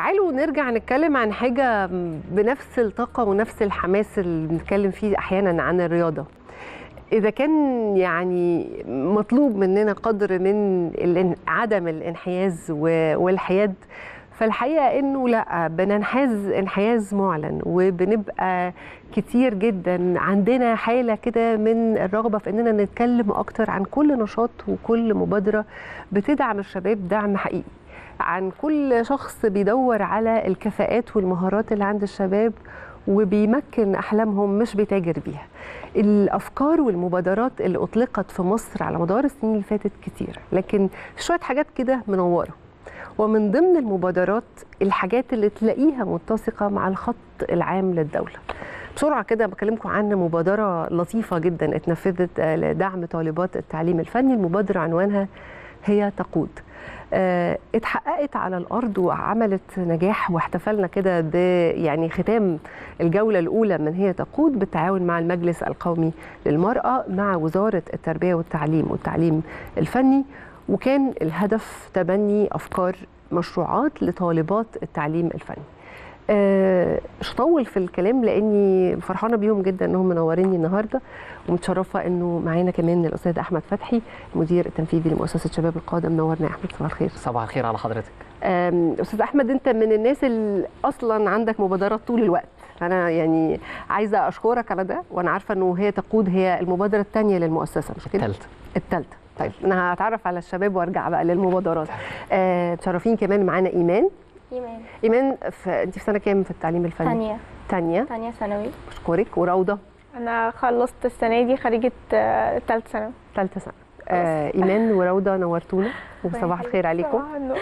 تعالوا نرجع نتكلم عن حاجة بنفس الطاقة ونفس الحماس اللي بنتكلم فيه أحيانا عن الرياضة إذا كان يعني مطلوب مننا قدر من الإن- عدم الانحياز و- والحياد فالحقيقة إنه لا بننحاز انحياز معلن وبنبقى كتير جدا عندنا حالة كده من الرغبة في إننا نتكلم أكتر عن كل نشاط وكل مبادرة بتدعم الشباب دعم حقيقي عن كل شخص بيدور على الكفاءات والمهارات اللي عند الشباب وبيمكن احلامهم مش بيتاجر بيها. الافكار والمبادرات اللي اطلقت في مصر على مدار السنين اللي فاتت كتير، لكن في شويه حاجات كده منوره. ومن ضمن المبادرات الحاجات اللي تلاقيها متسقه مع الخط العام للدوله. بسرعه كده بكلمكم عن مبادره لطيفه جدا اتنفذت آه، لدعم طالبات التعليم الفني، المبادره عنوانها هي تقود. آه، اتحققت على الارض وعملت نجاح واحتفلنا كده ب يعني ختام الجوله الاولى من هي تقود بالتعاون مع المجلس القومي للمراه مع وزاره التربيه والتعليم والتعليم الفني وكان الهدف تبني افكار مشروعات لطالبات التعليم الفني. آه، مش هطول في الكلام لاني فرحانه بيهم جدا انهم منوريني النهارده ومتشرفه انه معانا كمان الاستاذ احمد فتحي المدير التنفيذي لمؤسسه شباب القاده منورنا يا احمد صباح الخير صباح الخير على حضرتك آم، استاذ احمد انت من الناس اللي اصلا عندك مبادرات طول الوقت انا يعني عايزه اشكرك على ده وانا عارفه انه هي تقود هي المبادره الثانيه للمؤسسه مش كده تالت الثالثه طيب انا هتعرف على الشباب وارجع بقى للمبادرات آه، متشرفين كمان معانا ايمان ايمان ايمان في انت في سنه كام في التعليم الفني ثانية ثانيه ثانية ثانوي اشكرك وروضه انا خلصت السنه دي خريجه آه، تالت سنه ثالثه سنه آه، ايمان وروضه نورتونا وصباح الخير عليكم صباح النور.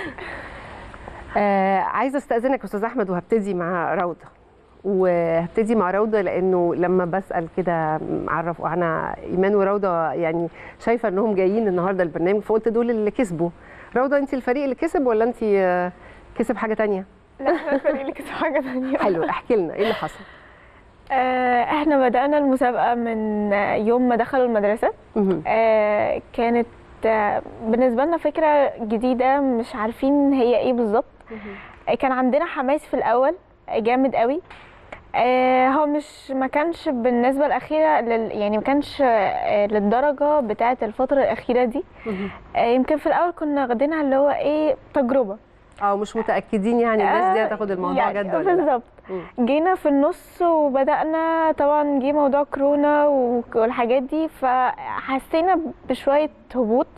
آه عايزه استاذنك يا استاذ احمد وهبتدي مع روضه وهبتدي مع روضه لانه لما بسال كده عرف انا ايمان وروضه يعني شايفه انهم جايين النهارده البرنامج فقلت دول اللي كسبوا روضه انت الفريق اللي كسب ولا انت آه، كسب حاجه تانية لا احنا الفريق اللي كسب حاجه ثانيه حلو احكي لنا ايه اللي حصل آه، احنا بدانا المسابقه من آه، يوم ما دخلوا المدرسه مهم. آه، كانت آه، بالنسبه لنا فكره جديده مش عارفين هي ايه بالظبط آه، كان عندنا حماس في الاول آه، جامد قوي آه، هو مش ما كانش بالنسبه الاخيره لل يعني ما كانش آه، للدرجه بتاعه الفتره الاخيره دي مهم. آه، يمكن في الاول كنا واخدينها اللي هو ايه تجربه اه مش متاكدين يعني الناس دي آه، هتاخد الموضوع يعني جد ولا لا بالظبط مم. جينا في النص وبدأنا طبعا جه موضوع كورونا والحاجات دي فحسينا بشوية هبوط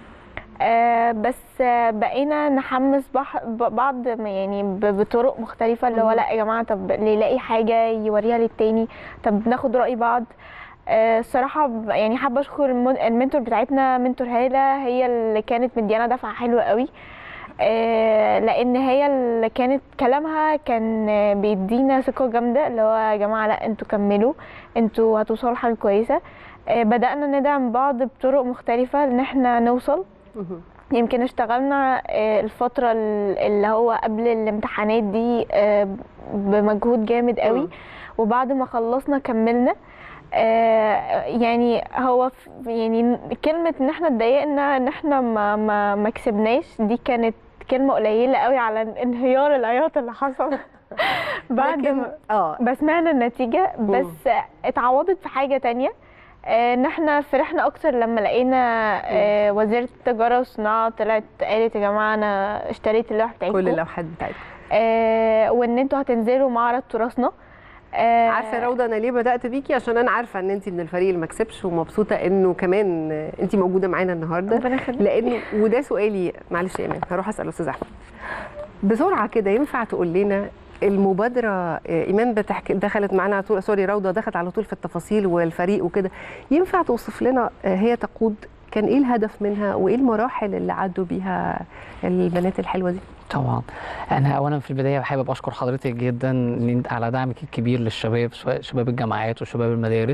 آه بس آه بقينا نحمس بح- ب- بعض م- يعني ب- بطرق مختلفة اللي هو مم. لا يا جماعة طب اللي يلاقي حاجة يوريها للتاني طب ناخد رأي بعض آه، الصراحة ب- يعني حابة أشكر المن- المنتور بتاعتنا منتور هالة هي اللي كانت مديانا دفعة حلوة قوي آه، لان هي اللي كانت كلامها كان آه، بيدينا ثقه جامده اللي هو يا جماعه لا انتوا كملوا انتوا هتوصلوا لحاجه كويسه آه، بدانا ندعم بعض بطرق مختلفه ان احنا نوصل مهم. يمكن اشتغلنا آه، الفتره ال- اللي هو قبل الامتحانات دي آه، بمجهود جامد قوي مم. وبعد ما خلصنا كملنا آه، يعني هو ف- يعني كلمة ان احنا اتضايقنا ان احنا ما ما ما كسبناش دي كانت كلمة قليلة قوي على انهيار العياط اللي حصل بعد لكن ما اه ما سمعنا النتيجة بس اتعوضت في حاجة تانية آه، ان احنا فرحنا اكتر لما لقينا آه، وزيرة التجارة والصناعة طلعت قالت يا جماعة انا اشتريت اللوحة بتاعتكم كل اللوحات بتاعتكم آه، وان انتوا هتنزلوا معرض تراثنا آه، عارفه يا روضه انا ليه بدات بيكي عشان انا عارفه ان انت من الفريق اللي ما كسبش ومبسوطه انه كمان انت موجوده معانا النهارده ربنا يخليك لانه وده سؤالي معلش يا ايمان هروح اسال استاذ احمد بسرعه كده ينفع تقول لنا المبادره آه، ايمان بتحكي دخلت معانا على طول سوري روضه دخلت على طول في التفاصيل والفريق وكده ينفع توصف لنا آه، هي تقود كان ايه الهدف منها وايه المراحل اللي عدوا بيها البنات الحلوه دي طبعا انا اولا في البدايه حابب اشكر حضرتك جدا إن إنت على دعمك الكبير للشباب سواء شباب الجامعات وشباب المدارس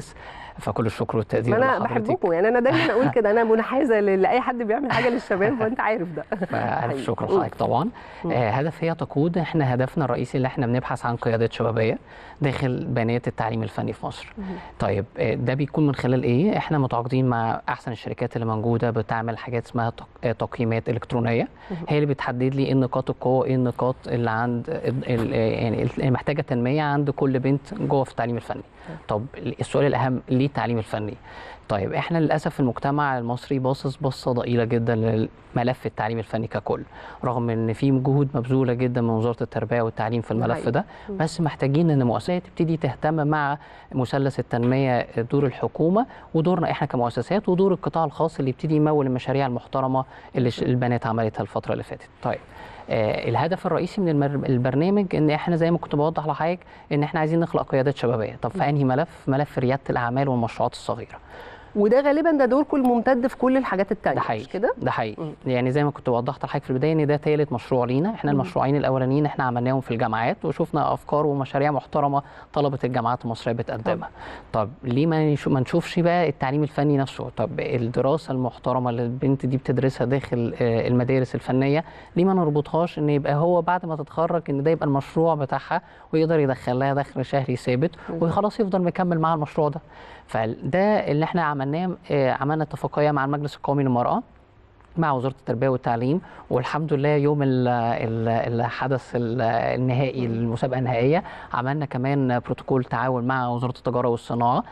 فكل الشكر والتقدير ما انا لحضرتك. بحبكم يعني انا دايما اقول كده انا منحازه ل- لاي حد بيعمل حاجه للشباب وانت عارف ده فألف شكر حقيقي. لحضرتك طبعا آه هدف هي تقود احنا هدفنا الرئيسي اللي احنا بنبحث عن قيادات شبابيه داخل بنات التعليم الفني في مصر طيب آه ده بيكون من خلال ايه احنا متعاقدين مع احسن الشركات اللي موجوده بتعمل حاجات اسمها تق- آه، تقييمات الكترونيه هي اللي بتحدد لي ايه نقاط القوه ايه النقاط اللي عند ال- ال- يعني اللي محتاجه تنميه عند كل بنت جوه في التعليم الفني طب السؤال الاهم ليه التعليم الفني طيب احنا للاسف المجتمع المصري باصص بصه ضئيله جدا لملف التعليم الفني ككل رغم ان في جهود مبذوله جدا من وزاره التربيه والتعليم في الملف حقيقي. ده بس محتاجين ان المؤسسات تبتدي تهتم مع مثلث التنميه دور الحكومه ودورنا احنا كمؤسسات ودور القطاع الخاص اللي يبتدي يمول المشاريع المحترمه اللي ش- البنات عملتها الفتره اللي فاتت طيب آه الهدف الرئيسي من المر- البرنامج ان احنا زي ما كنت بوضح لحضرتك ان احنا عايزين نخلق قيادات شبابيه طب في انهي ملف ملف رياده الاعمال والمشروعات الصغيره وده غالبا ده دوركم الممتد في كل الحاجات التانية ده مش حقيقي كده ده حقيقي يعني زي ما كنت وضحت لحضرتك في البدايه ان ده ثالث مشروع لينا احنا المشروعين الاولانيين احنا عملناهم في الجامعات وشفنا افكار ومشاريع محترمه طلبه الجامعات المصريه بتقدمها طب ليه ما نشو- ما نشوفش بقى التعليم الفني نفسه طب الدراسه المحترمه اللي البنت دي بتدرسها داخل آه، المدارس الفنيه ليه ما نربطهاش ان يبقى هو بعد ما تتخرج ان ده يبقى المشروع بتاعها ويقدر يدخل لها دخل شهري ثابت وخلاص يفضل مكمل معاها المشروع ده فده اللي احنا عملناه آه، عملنا اتفاقيه مع المجلس القومي للمراه مع وزاره التربيه والتعليم والحمد لله يوم ال- ال- الحدث ال- النهائي المسابقه النهائيه عملنا كمان بروتوكول تعاون مع وزاره التجاره والصناعه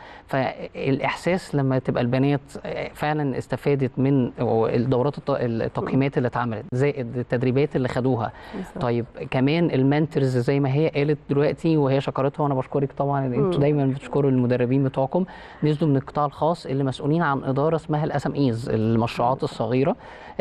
فالاحساس لما تبقى البنات فعلا استفادت من الدورات الت- التقييمات اللي اتعملت زائد التدريبات اللي خدوها طيب كمان المنترز زي ما هي قالت دلوقتي وهي شكرتها وانا بشكرك طبعا إن انتوا دايما بتشكروا المدربين بتوعكم نزلوا من القطاع الخاص اللي مسؤولين عن اداره اسمها الاس ام ايز المشروعات الصغيره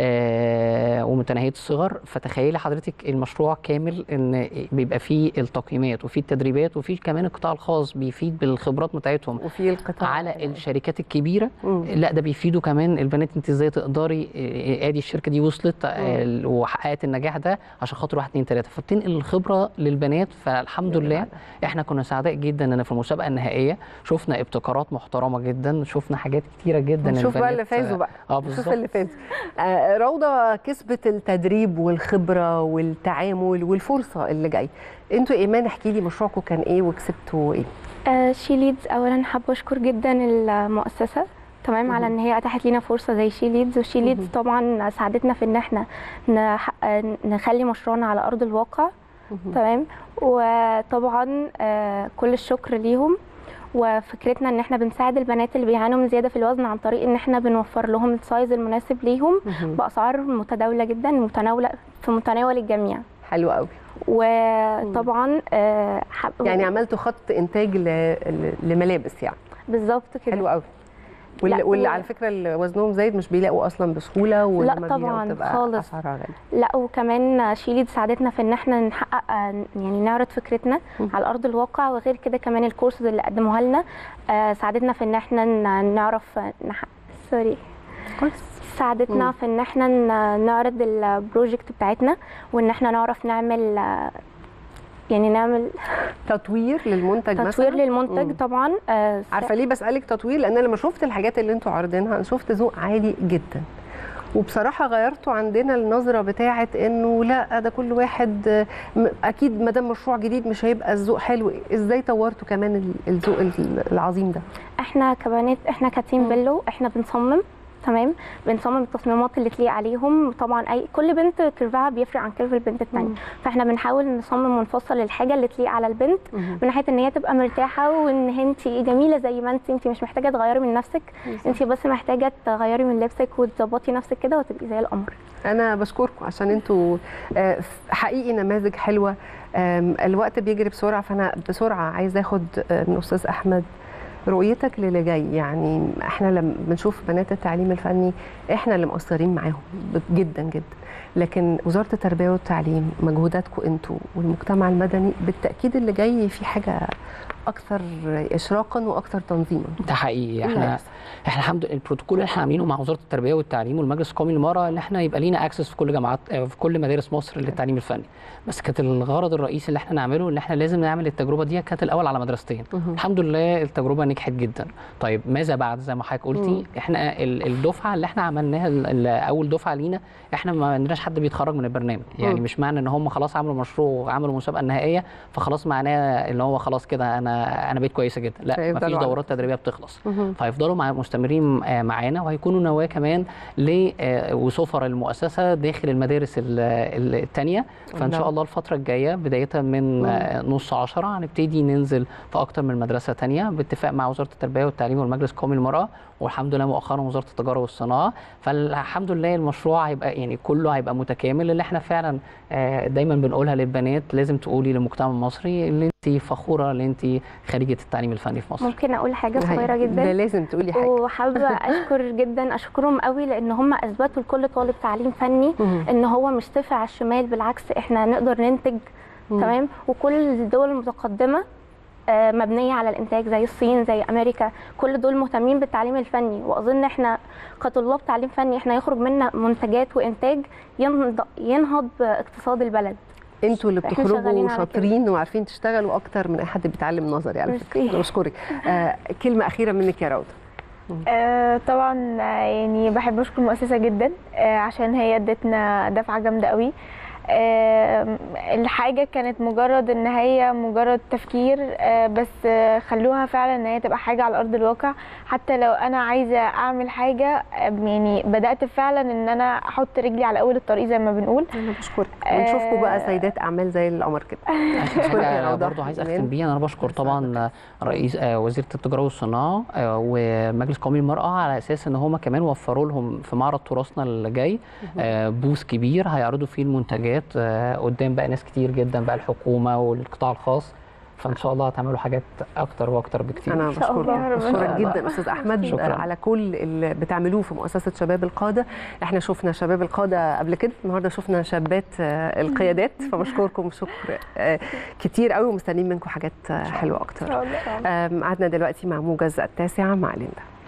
آه ومتناهيه الصغر فتخيلي حضرتك المشروع كامل ان بيبقى فيه التقييمات وفيه التدريبات وفيه كمان القطاع الخاص بيفيد بالخبرات بتاعتهم وفي القطاع على الشركات الكبيره مم. لا ده بيفيدوا كمان البنات انت ازاي تقدري آه، ادي الشركه دي وصلت آه، وحققت النجاح ده عشان خاطر واحد اتنين تلاته فبتنقل الخبره للبنات فالحمد لله احنا كنا سعداء جدا ان في المسابقه النهائيه شفنا ابتكارات محترمه جدا شفنا حاجات كتيره جدا نشوف بقى البنات- اللي فازوا بقى اه نشوف بالظبط اللي فازوا آه روضه كسبت التدريب والخبره والتعامل والفرصه اللي جايه انتوا ايمان احكي لي مشروعكم كان ايه وكسبتوا ايه آه، شي ليدز اولا حابه اشكر جدا المؤسسه تمام على ان هي اتاحت لينا فرصه زي شي ليدز وشي ليدز طبعا ساعدتنا في ان احنا نحقق نخلي مشروعنا على ارض الواقع تمام وطبعا آه، كل الشكر ليهم وفكرتنا ان احنا بنساعد البنات اللي بيعانوا من زياده في الوزن عن طريق ان احنا بنوفر لهم السايز المناسب ليهم باسعار متداوله جدا متناوله في متناول الجميع حلو قوي وطبعا آه، حب- يعني عملتوا خط انتاج ل... ل- لملابس يعني بالظبط كده حلو قوي واللي, لا، واللي و- على فكره اللي وزنهم زايد مش بيلاقوا اصلا بسهوله ولما بيلاقوا طبعاً، بتبقى خالص. اسعارها غاليه لا وكمان شيليد ساعدتنا في ان احنا نحقق آه، يعني نعرض فكرتنا على ارض الواقع وغير كده كمان الكورسز اللي قدموها لنا آه، ساعدتنا في ان احنا ن- نعرف نح... سوري كويس ساعدتنا مم. في ان احنا ن- نعرض البروجكت بتاعتنا وان احنا نعرف نعمل آه، يعني نعمل تطوير للمنتج تطوير مثلا للمنتج مم. طبعا آه، عارفه ليه بسالك تطوير لان أنا لما شفت الحاجات اللي انتوا عارضينها أنا شفت ذوق عالي جدا وبصراحه غيرتوا عندنا النظره بتاعه انه لا ده كل واحد آه، م- اكيد ما دام مشروع جديد مش هيبقى الذوق حلو ازاي طورتوا كمان ال- الذوق ال- العظيم ده احنا كبنات احنا كتيم مم. بيلو احنا بنصمم تمام بنصمم التصميمات اللي تليق عليهم طبعا اي كل بنت كيرفها بيفرق عن كيرف البنت الثانيه مم. فاحنا بنحاول نصمم ونفصل الحاجه اللي تليق على البنت من ناحيه ان هي تبقى مرتاحه وان انت جميله زي ما انت انت مش محتاجه تغيري من نفسك انت بس محتاجه تغيري من لبسك وتظبطي نفسك كده وتبقي زي القمر انا بشكركم عشان انتوا آه، حقيقي نماذج حلوه آم، الوقت بيجري بسرعه فانا بسرعه عايزه اخد آه، من استاذ احمد رؤيتك للي جاي يعني احنا لما بنشوف بنات التعليم الفني احنا اللي مقصرين معاهم ب- جدا جدا لكن وزاره التربيه والتعليم مجهوداتكم انتوا والمجتمع المدني بالتاكيد اللي جاي في حاجه اكثر اشراقا واكثر تنظيما ده حقيقي إيه اللي احنا هيحصل؟ احنا الحمد لله البروتوكول اللي احنا عاملينه مع وزاره التربيه والتعليم والمجلس القومي للمراه ان احنا يبقى لينا اكسس في كل جامعات آه، في كل مدارس مصر للتعليم الفني بس كانت الغرض الرئيسي اللي احنا نعمله ان احنا لازم نعمل التجربه دي كانت الاول على مدرستين مهم. الحمد لله التجربه نجحت جدا طيب ماذا بعد زي ما حضرتك قلتي احنا ال- الدفعه اللي احنا عملناها ال- ال- اول دفعه لينا احنا ما عندناش حد بيتخرج من البرنامج يعني مم. مش معنى ان هم خلاص عملوا مشروع وعملوا مسابقه نهائيه فخلاص معناه ان هو خلاص كده انا انا بقيت كويسه جدا لا فيفضلوا مفيش على دورات تدريبيه بتخلص مهم. فهيفضلوا مع مستمرين آه، معانا وهيكونوا نواه كمان ل آه، وسفر المؤسسه داخل المدارس الثانيه فان الله. شاء الله الفتره الجايه بدايه من آه، نص عشرة هنبتدي ننزل في اكتر من مدرسه تانية باتفاق مع وزاره التربيه والتعليم والمجلس القومي للمراه والحمد لله مؤخرا وزاره التجاره والصناعه فالحمد لله المشروع هيبقى يعني كله هيبقى متكامل اللي احنا فعلا آه، دايما بنقولها للبنات لازم تقولي للمجتمع المصري اللي انت فخوره ان انت خريجه التعليم الفني في مصر ممكن اقول حاجه هاي. صغيره ده جدا لازم تقولي حاجه وحابه اشكر جدا اشكرهم قوي لان هم اثبتوا لكل طالب تعليم فني مهم. ان هو مش صفر على الشمال بالعكس احنا نقدر ننتج مم. تمام وكل الدول المتقدمه آه، مبنيه على الانتاج زي الصين زي امريكا كل دول مهتمين بالتعليم الفني واظن احنا كطلاب تعليم فني احنا يخرج منا منتجات وانتاج ينهض ينهض باقتصاد البلد انتوا اللي إحنا شغالين بتخرجوا على كده. شاطرين وعارفين تشتغلوا اكتر من اي حد بيتعلم نظري على فكره ميرسي. انا بشكرك آه كلمه اخيره منك يا روضه آه، طبعا آه، يعني بحب اشكر المؤسسه جدا آه، عشان هي ادتنا دفعه جامده قوي آه، الحاجه كانت مجرد ان هي مجرد تفكير آه، بس آه، خلوها فعلا ان هي تبقى حاجه على ارض الواقع حتى لو انا عايزه اعمل حاجه آه، يعني بدات فعلا ان انا احط رجلي على اول الطريق زي ما بنقول انا بشكرك آه، ونشوفكم بقى سيدات اعمال زي القمر كده اخر بشكرك يا حاجه روضة. برضه عايز إيمان. اختم بيها انا بشكر طبعا رئيس آه، وزيره التجاره والصناعه آه، ومجلس قومي للمراه على اساس ان هم كمان وفروا لهم في معرض تراثنا اللي جاي آه، بوث كبير هيعرضوا فيه المنتجات آه، قدام بقى ناس كتير جدا بقى الحكومه والقطاع الخاص فان شاء الله هتعملوا حاجات اكتر واكتر بكتير انا شاء بشكرك الله. بشكرك الله. جدا استاذ احمد شكراً. على كل اللي بتعملوه في مؤسسه شباب القاده احنا شفنا شباب القاده قبل كده النهارده شفنا شابات آه، القيادات فبشكركم شكر آه، كتير قوي ومستنيين منكم حاجات آه، حلوه اكتر آم، قعدنا دلوقتي مع موجز التاسعه مع ليندا